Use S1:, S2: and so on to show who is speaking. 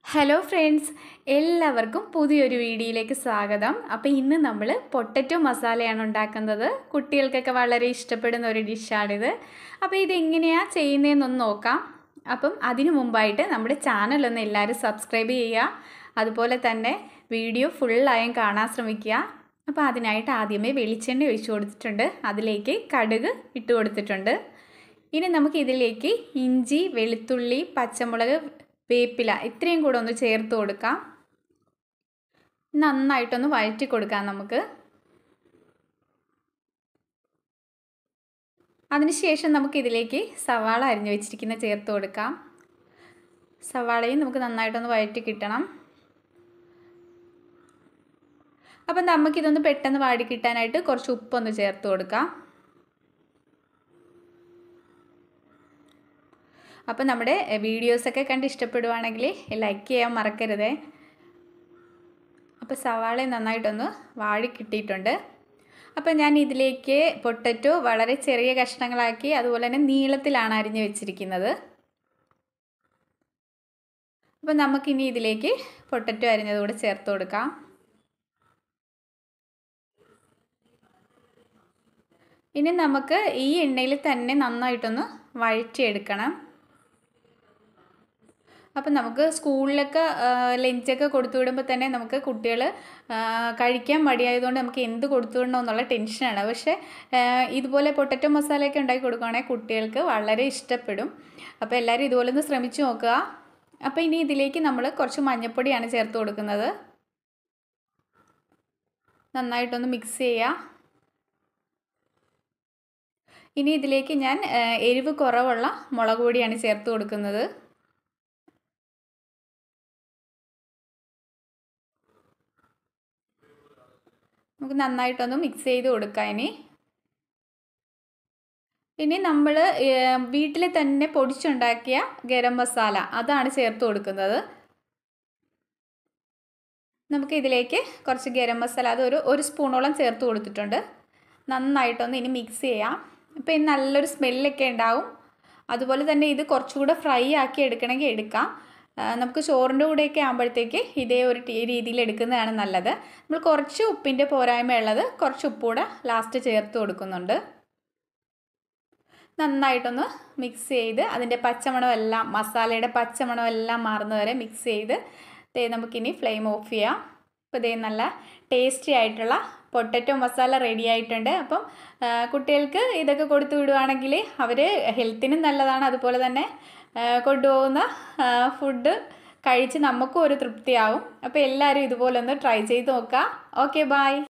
S1: hello friends എല്ലാവർക്കും പുതിയൊരു വീഡിയോയിലേക്ക് സ്വാഗതം അപ്പോൾ ഇന്ന് നമ്മൾ പൊട്ടറ്റോ മസാലയാണ് ഉണ്ടാക്കുന്നത് കുട്ടികൾക്കൊക്കെ വളരെ ഇഷ്ടപ്പെടുന്ന ഒരു ഡിഷാണിത് അപ്പോൾ ഇതെങ്ങനെയാണ് ചെയ്യുന്നതെന്നൊന്ന് നോക്കാം അപ്പം അതിനു മുമ്പായിട്ട് നമ്മുടെ ചാനലൊന്ന് എല്ലാവരും സബ്സ്ക്രൈബ് ചെയ്യുക അതുപോലെ തന്നെ വീഡിയോ ഫുള്ളായും കാണാൻ ശ്രമിക്കുക അപ്പോൾ അതിനായിട്ട് ആദ്യമേ വെളിച്ചെണ്ണ ഒഴിച്ചു കൊടുത്തിട്ടുണ്ട് അതിലേക്ക് കടുക് ഇട്ട് കൊടുത്തിട്ടുണ്ട് ഇനി നമുക്ക് ഇതിലേക്ക് ഇഞ്ചി വെളുത്തുള്ളി പച്ചമുളക് വേപ്പില ഇത്രയും കൂടെ ഒന്ന് ചേർത്ത് കൊടുക്കാം നന്നായിട്ടൊന്ന് വഴറ്റി കൊടുക്കാം നമുക്ക് അതിനുശേഷം നമുക്ക് ഇതിലേക്ക് സവാള അരിഞ്ഞു വെച്ചിരിക്കുന്ന ചേർത്ത് കൊടുക്കാം സവാളയും നമുക്ക് നന്നായിട്ടൊന്ന് വഴറ്റി കിട്ടണം അപ്പം നമുക്കിതൊന്ന് പെട്ടെന്ന് വാടി കിട്ടാനായിട്ട് കുറച്ച് ഉപ്പൊന്ന് ചേർത്ത് കൊടുക്കാം അപ്പോൾ നമ്മുടെ വീഡിയോസൊക്കെ കണ്ട് ഇഷ്ടപ്പെടുവാണെങ്കിൽ ലൈക്ക് ചെയ്യാൻ മറക്കരുതേ അപ്പോൾ സവാള നന്നായിട്ടൊന്ന് വാഴി കിട്ടിയിട്ടുണ്ട് അപ്പോൾ ഞാൻ ഇതിലേക്ക് പൊട്ടറ്റോ വളരെ ചെറിയ കഷ്ണങ്ങളാക്കി അതുപോലെ തന്നെ നീളത്തിലാണ് അരിഞ്ഞു വെച്ചിരിക്കുന്നത് അപ്പോൾ നമുക്കിനി ഇതിലേക്ക് പൊട്ടറ്റോ അരിഞ്ഞത് കൂടെ ചേർത്ത് കൊടുക്കാം ഇനി നമുക്ക് ഈ എണ്ണയിൽ തന്നെ നന്നായിട്ടൊന്ന് വഴറ്റിയെടുക്കണം അപ്പം നമുക്ക് സ്കൂളിലൊക്കെ ലഞ്ചൊക്കെ കൊടുത്തു വിടുമ്പോൾ തന്നെ നമുക്ക് കുട്ടികൾ കഴിക്കാൻ മടിയായതുകൊണ്ട് നമുക്ക് എന്ത് കൊടുത്തു വിടണം എന്നുള്ള ടെൻഷനാണ് പക്ഷേ ഇതുപോലെ പൊട്ടറ്റോ മസാലയൊക്കെ ഉണ്ടാക്കി കൊടുക്കുകയാണെങ്കിൽ കുട്ടികൾക്ക് വളരെ ഇഷ്ടപ്പെടും അപ്പോൾ എല്ലാവരും ഇതുപോലെ ഒന്ന് ശ്രമിച്ചു നോക്കുക അപ്പോൾ ഇനി ഇതിലേക്ക് നമ്മൾ കുറച്ച് മഞ്ഞൾപ്പൊടിയാണ് ചേർത്ത് കൊടുക്കുന്നത് നന്നായിട്ടൊന്ന് മിക്സ് ചെയ്യുക ഇനി ഇതിലേക്ക് ഞാൻ എരിവ് കുറവുള്ള മുളക് പൊടിയാണ് ചേർത്ത് കൊടുക്കുന്നത് നമുക്ക് നന്നായിട്ടൊന്ന് മിക്സ് ചെയ്ത് കൊടുക്കാം ഇനി ഇനി നമ്മൾ വീട്ടിൽ തന്നെ പൊടിച്ചുണ്ടാക്കിയ ഗരം മസാല അതാണ് ചേർത്ത് കൊടുക്കുന്നത് നമുക്ക് ഇതിലേക്ക് കുറച്ച് ഗരം മസാല അത് ഒരു ഒരു സ്പൂണോളം ചേർത്ത് കൊടുത്തിട്ടുണ്ട് നന്നായിട്ടൊന്ന് ഇനി മിക്സ് ചെയ്യാം ഇപ്പോൾ ഇനി നല്ലൊരു സ്മെല്ലൊക്കെ ഉണ്ടാവും അതുപോലെ തന്നെ ഇത് കുറച്ചുകൂടെ ഫ്രൈ ആക്കി എടുക്കണമെങ്കിൽ എടുക്കാം നമുക്ക് ചോറിൻ്റെ കൂടെയൊക്കെ ആകുമ്പോഴത്തേക്ക് ഇതേ ഒരു രീതിയിൽ എടുക്കുന്നതാണ് നല്ലത് നമ്മൾ കുറച്ച് ഉപ്പിൻ്റെ പോരായ്മ ഉള്ളത് കുറച്ച് ഉപ്പൂടെ ലാസ്റ്റ് ചേർത്ത് കൊടുക്കുന്നുണ്ട് നന്നായിട്ടൊന്ന് മിക്സ് ചെയ്ത് അതിൻ്റെ പച്ചമണമെല്ലാം മസാലയുടെ പച്ചമണമെല്ലാം മാറുന്നവരെ മിക്സ് ചെയ്ത് ദേ നമുക്കിനി ഫ്ലെയിം ഓഫ് ചെയ്യാം അപ്പോൾ ഇതേ നല്ല ടേസ്റ്റി ആയിട്ടുള്ള പൊട്ടറ്റോ മസാല റെഡി ആയിട്ടുണ്ട് അപ്പം കുട്ടികൾക്ക് ഇതൊക്കെ കൊടുത്തു വിടുവാണെങ്കിൽ അവർ ഹെൽത്തിനും നല്ലതാണ് അതുപോലെ തന്നെ കൊണ്ടുപോകുന്ന ഫുഡ് കഴിച്ച് നമുക്കും ഒരു തൃപ്തിയാവും അപ്പോൾ എല്ലാവരും ഇതുപോലെ ഒന്ന് ട്രൈ ചെയ്ത് നോക്കുക ഓക്കെ ബായ്